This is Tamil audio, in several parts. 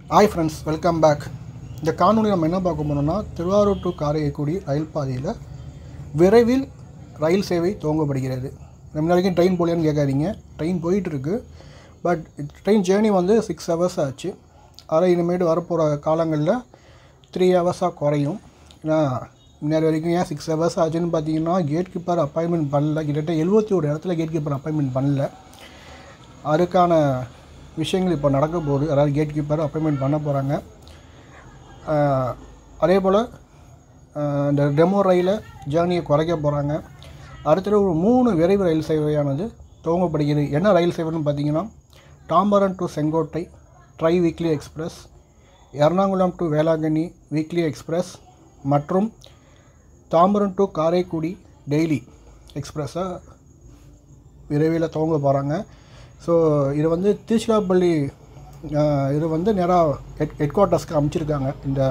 ஹாய் ஃப்ரெண்ட்ஸ் வெல்கம் பேக் இந்த காணொலி நம்ம என்ன பார்க்க போனோம்னா திருவாரூர் டு காரைக்குடி ரயில் பாதையில் விரைவில் ரயில் சேவை துவங்கப்படுகிறது நம்ம வரைக்கும் ட்ரெயின் போலியான்னு கேட்காதீங்க ட்ரெயின் போயிட்டுருக்கு பட் ட்ரெயின் ஜேர்னி வந்து சிக்ஸ் ஹவர்ஸ் ஆச்சு ஆனால் இனிமேட்டு வரப்போகிற காலங்களில் த்ரீ ஹவர்ஸாக குறையும் ஏன்னா முன்னாடி வரைக்கும் ஏன் சிக்ஸ் ஹவர்ஸ் ஆச்சுன்னு பார்த்தீங்கன்னா கேட் கீப்பர் அப்பாயின்மெண்ட் பண்ணல கிட்டத்தட்ட எழுபத்தி ஒரு இடத்துல கேட் கீப்பர் அப்பாயின்மெண்ட் பண்ணல அதுக்கான விஷயங்கள் இப்போ நடக்க போகுது அதாவது கேட் கீப்பர் அப்பாயின்மெண்ட் பண்ண போகிறாங்க அதே போல் இந்த டெமோ ரயிலை ஜேர்னியை குறைக்க போகிறாங்க அடுத்தது ஒரு மூணு விரைவு ரயில் சேவையானது துவங்கப்படுகிறது என்ன ரயில் சேவைன்னு பார்த்தீங்கன்னா Tambaram to Sengottai tri weekly express Ernakulam to Velankanni weekly express மற்றும் தாம்பரம் டு காரைக்குடி டெய்லி எக்ஸ்பிரஸாக விரைவில் துவங்க போகிறாங்க ஸோ இது வந்து திருச்சிராப்பள்ளி ஆஹ், இது வந்து நேராக ஹெட் ஹெட் குவார்ட்டர்ஸ்க்கு அமைச்சிருக்காங்க இந்த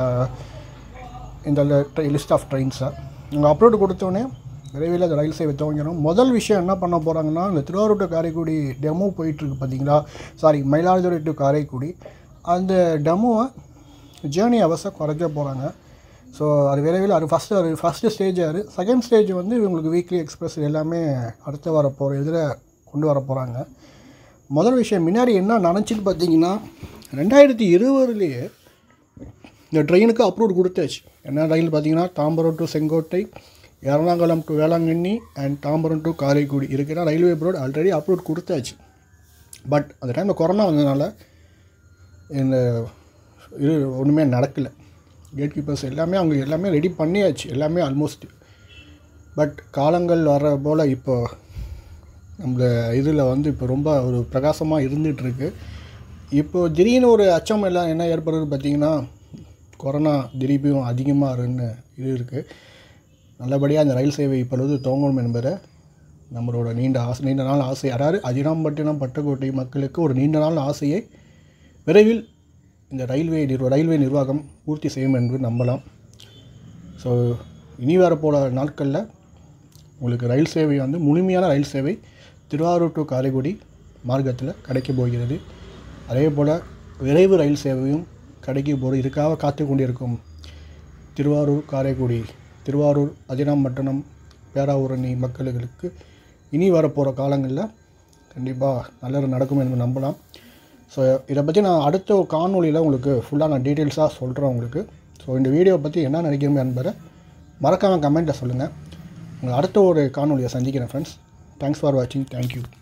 இந்த லிஸ்ட் ஆஃப் ட்ரெயின்ஸை இங்கே அப்லோடு கொடுத்தோன்னே விரைவில் அந்த ரயில் சேவை துவங்கிடும் முதல் விஷயம் என்ன பண்ண போகிறாங்கன்னா இந்த திருவாரூர் டு காரைக்குடி டெமோ போயிட்டுருக்கு பார்த்தீங்களா சாரி மயிலாடுதுறை டு காரைக்குடி அந்த டெமோவை ஜேர்னி அவசை குறைக்க போகிறாங்க ஸோ அது விரைவில் அது ஃபஸ்ட்டு அது ஃபஸ்ட்டு ஸ்டேஜ் அது செகண்ட் ஸ்டேஜ் வந்து இவங்களுக்கு வீக்லி எக்ஸ்பிரஸ் எல்லாமே அடுத்து வர போகிற இதில் கொண்டு வர போகிறாங்க முதல் விஷயம் முன்னாடி என்ன நினச்சின்னு பார்த்தீங்கன்னா ரெண்டாயிரத்தி இருபதுலேயே இந்த ட்ரெயினுக்கு அப்ரூவ் கொடுத்தாச்சு என்ன ரயில் பார்த்தீங்கன்னா Tambaram to Sengottai Ernakulam to Velankanni and Tambaram to Karaikudi இருக்குன்னா ரயில்வே போர்டு ஆல்ரெடி அப்ரூவ் கொடுத்தாச்சு பட் அந்த டைமில் கொரோனா வந்ததுனால இந்த இது ஒன்றுமே நடக்கலை கேட் கீப்பர்ஸ் எல்லாமே அவங்க எல்லாமே ரெடி பண்ணியாச்சு எல்லாமே ஆல்மோஸ்ட் பட் காலங்கள் வர போல் இப்போ நம்மள இதில் வந்து இப்போ ரொம்ப ஒரு பிரகாசமாக இருந்துகிட்ருக்கு இப்போ திடீர்னு ஒரு அச்சம் எல்லாம் என்ன ஏற்படுறது பார்த்தீங்கன்னா கொரோனா திருப்பியும் அதிகமாக இருக்குன்னு இது இருக்குது நல்லபடியாக அந்த ரயில் சேவை இப்பொழுது துவங்கணும் என்பதை நம்மளோட நீண்ட ஆசை நீண்ட நாள் ஆசை அதாவது அதிராம்பட்டினம் பட்டுக்கோட்டை மக்களுக்கு ஒரு நீண்ட நாள் ஆசையை விரைவில் இந்த ரயில்வே நிர்வ ரயில்வே நிர்வாகம் பூர்த்தி செய்யும் என்று நம்பலாம் ஸோ இனி வரப்போகிற நாட்களில் உங்களுக்கு ரயில் சேவை வந்து முழுமையான ரயில் சேவை திருவாரூர் டு காரைக்குடி மார்க்கத்தில் கிடைக்க போகிறது அதே போல் விரைவு ரயில் சேவையும் கிடைக்க போகிறது இதுக்காக காத்து கொண்டிருக்கும் திருவாரூர் காரைக்குடி திருவாரூர் அதிராம்பட்டினம் பேராவூரணி மக்களுக்கு இனி வரப்போகிற காலங்களில் கண்டிப்பாக நல்லது நடக்கும் என்று நம்பலாம் ஸோ இதை பற்றி நான் அடுத்த ஒரு காணொலியில் உங்களுக்கு ஃபுல்லாக நான் டீட்டெயில்ஸாக சொல்கிறேன் உங்களுக்கு ஸோ இந்த வீடியோவை பற்றி என்ன நினைக்கிறீங்க என்பதை மறக்காமல் கமெண்ட்டில் சொல்லுங்கள் உங்களை அடுத்த ஒரு காணொலியை சந்திக்கிறேன் ஃப்ரெண்ட்ஸ் தேங்க்ஸ் ஃபார் வாட்சிங் தேங்க்யூ